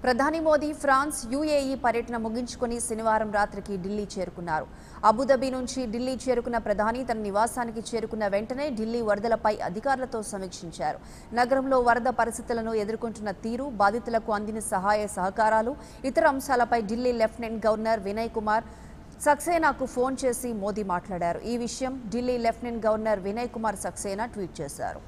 ప్రధాని Modi France UAE పర్యటన ముగించుకొని శనివారం రాత్రికి ఢిల్లీ చేరుకున్నారు అబుదాబి నుంచి ఢిల్లీ చేరుకున్న ప్రధాని తన నివాసానికి చేరుకున్న వెంటనే ఢిల్లీ వరదలపై అధికారులతో సమీక్షించారు నగరంలో వరద పరిస్థితులను ఎదుర్కొంటున్న తీరు బాధితులకు అందిన సహాయ సహకారాలు ఇతర అంశాలపై ఢిల్లీ లెఫ్టినెంట్ గవర్నర్ వినయ్ కుమార్ సక్సేనాకు ఫోన్ చేసి మోదీ మాట్లాడారు ఈ విషయం Delhi lieutenant governor Vinay Kumar Saxena tweet చేశారు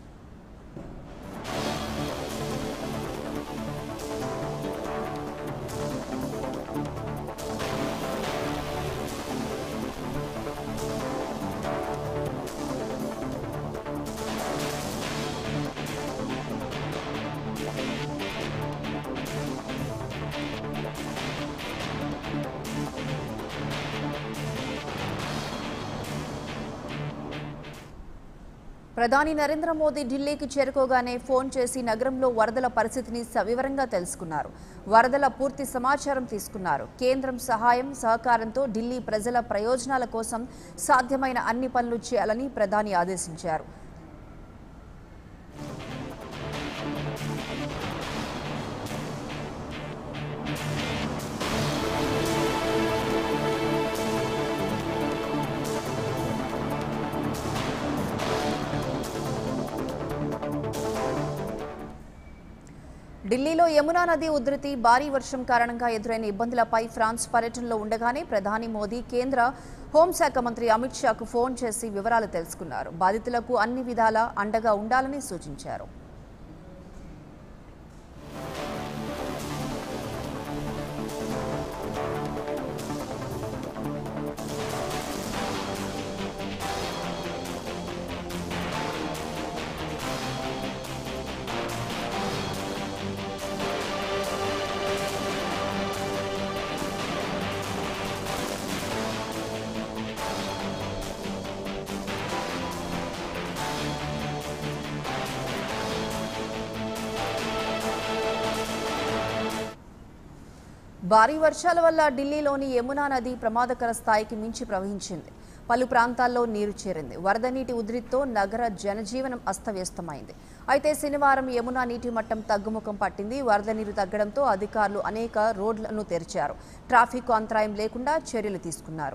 ప్రధాని నరేంద్ర మోదీ ఢిల్లీకి చేరుకోగానే ఫోన్ చేసి నగరంలో వరదల పరిస్థితిని సవివరంగా తెలుసుకున్నారు వరదల పూర్తి సమాచారం తీసుకున్నారు కేంద్రం సహాయం సహకారంతో ఢిల్లీ ప్రజల ప్రయోజనాల కోసం సాధ్యమైన అన్ని పనులు చేయాలని ప్రధాని ఆదేశించారు ఢిల్లీలో యమునా నది ఉధృతి భారీ వర్షం కారణంగా ఎదురైన ఇబ్బందులపై ఫ్రాన్స్ పర్యటనలో ఉండగానే ప్రధాని మోదీ కేంద్ర హోంశాఖ మంత్రి అమిత్ షాకు ఫోన్ చేసి వివరాలు తెలుసుకున్నారు బాధితులకు అన్ని విధాలా అండగా ఉండాలని సూచించారు భారీ వర్షాల వల్ల ఢిల్లీలోని యమునా నది ప్రమాదకర స్థాయికి మించి ప్రవహించింది పలు ప్రాంతాల్లో నీరు చేరింది వరద నీటి ఉధృతితో నగర జనజీవనం అస్తవ్యస్తమైంది అయితే శనివారం యమునా నీటి మట్టం తగ్గుముఖం పట్టింది వరద నీరు తగ్గడంతో అధికారులు అనేక రోడ్లను తెరిచారు ట్రాఫిక్ అంతరాయం లేకుండా చర్యలు తీసుకున్నారు